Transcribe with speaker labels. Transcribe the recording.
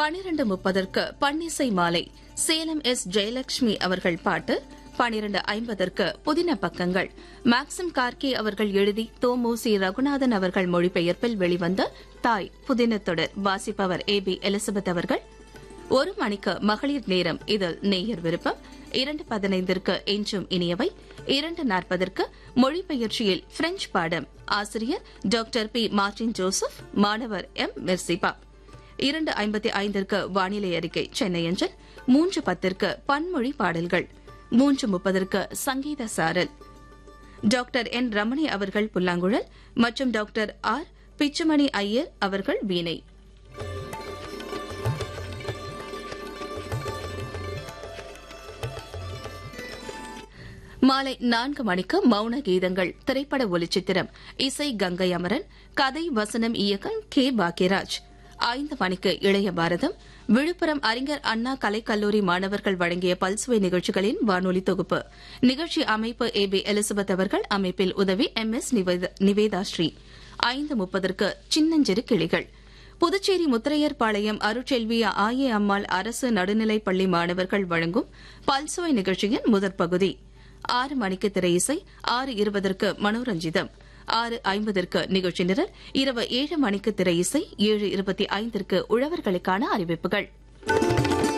Speaker 1: பனிரண்டு முப்பதற்கு பன்னிசை மாலை சேலம் எஸ் ஜெயலட்சுமி அவர்கள் பாட்டு பனிரண்டு ஐம்பதற்கு புதின பக்கங்கள் மேக்சிம் கார்கே அவர்கள் எழுதி தோமு சி ரகுநாதன் அவர்கள் மொழிபெயர்ப்பில் வெளிவந்த தாய் புதின தொடர் வாசிப்பவர் ஏ பி எலிசபெத் அவர்கள் ஒரு மணிக்கு மகளிர் நேரம் இதில் நேயர் விருப்பம் இரண்டு பதினைந்திற்கு எஞ்சும் இனியவை இரண்டு நாற்பதற்கு மொழிபெயர்ச்சியில் பிரெஞ்சு பாடம் ஆசிரியர் டாக்டர் பி மார்டின் ஜோசப் மாணவர் எம் மெர்சிபா இரண்டு ஐம்பத்தி ஐந்திற்கு வானிலை அறிக்கை சென்னை அஞ்சல் மூன்று பத்திற்கு பன்மொழி பாடல்கள் மூன்று முப்பதற்கு சங்கீத சாரல் டாக்டர் என் ரமணி அவர்கள் புல்லாங்குழல் மற்றும் டாக்டர் ஆர் பிச்சுமணி ஐயர் அவர்கள் வீணை மாலை நான்கு மணிக்கு மௌன கீதங்கள் திரைப்பட ஒலிச்சித்திரம் இசை கங்கை அமரன் கதை வசனம் இயக்கம் கே பாக்யராஜ் ஐந்து மணிக்கு இளைய பாரதம் விழுப்புரம் அறிஞர் அண்ணா கலைக்கல்லூரி மாணவர்கள் வழங்கிய பல்சுவை நிகழ்ச்சிகளின் வானொலி தொகுப்பு நிகழ்ச்சி அமைப்பு ஏ பி எலிசபெத் அவர்கள் அமைப்பில் உதவி எம் எஸ் நிவேதாஸ்ரீ ஐந்து முப்பதற்கு சின்னஞ்சிறு கிளிகள் புதுச்சேரி முத்திரையர்பாளையம் அருட்செல்வி ஆயே அம்மாள் அரசு நடுநிலைப் பள்ளி மாணவர்கள் வழங்கும் பல்சுவை நிகழ்ச்சியின் முதற் பகுதி ஆறு மணிக்கு திரையிசை ஆறு இருபதற்கு மனோரஞ்சிதம் ஆறு ஐம்பதற்கு நிகழ்ச்சி நிரல் இரவு ஏழு மணிக்கு திரையிசை ஏழு இருபத்தி ஐந்திற்கு உழவர்களுக்கான அறிவிப்புகள்